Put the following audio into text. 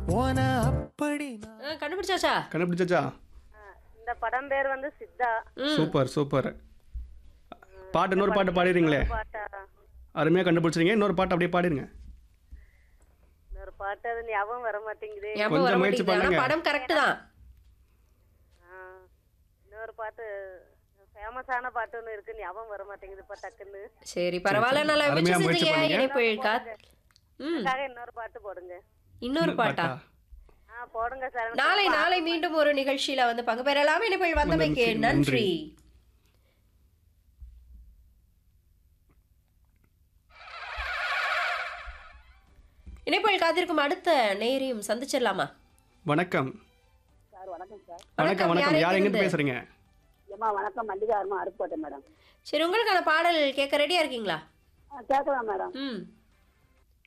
ஓன அப்படி நான் ஆ, கண்டுபிடிச்சாச்சா கண்டுபிடிச்சாச்சா இந்த படம் பேர் வந்து சித்தா ம் சூப்பர் சூப்பர் பாட்டு இன்னொரு பாட்டு பாடிடுறீங்களே பாட்டா அருமையாக கண்டுபிடிச்சிருங்க இன்னொரு பாட்டு அப்படியே பாடிடுங்க இன்னொரு பாட்டு அது ஞாபகம் வர மாட்டேங்குது ஞாபகம் கொஞ்சம் வர முயற்சி மாட்டேங்குது ஆனா பண்ணுங்க. படம் கரெக்ட் தான் ஆ, இன்னொரு பாட்டு ஃபேமஸான பாட்டு ஒன்று இருக்கு ஞாபகம் வர மாட்டேங்குது இப்போ டக்குன்னு சரி பரவாயில்ல நல்லா அருமையா முயற்சி முயற்சி செஞ்சீங்க பண்ணீங்க. இணைப்பு இழுக்கா ம் அதுக்காக இன்னொரு பாட்டு போடுங்க இன்னொரு பாட்டா ஆ போடுங்க சார் நாளை நாளை மீண்டும் ஒரு நிகழ்ச்சியில வந்து பங்கு பெறலாம் இணைப்பில் வந்தமைக்கு வந்தமைக்கு நன்றி இணைப்பில் காத்திருக்கும் அடுத்த நேரையும் சந்திச்சிடலாமா வணக்கம் சார் வணக்கம் சார் வணக்கம் வணக்கம் யார் எங்கிருந்து பேசுறீங்க ஏம்மா வணக்கம் மல்லிகா அருமா அருப்புக்கோட்டை மேடம் சரி உங்களுக்கான பாடல் கேட்க ரெடியா இருக்கீங்களா ஆ கேட்கலாம் மேடம் ம்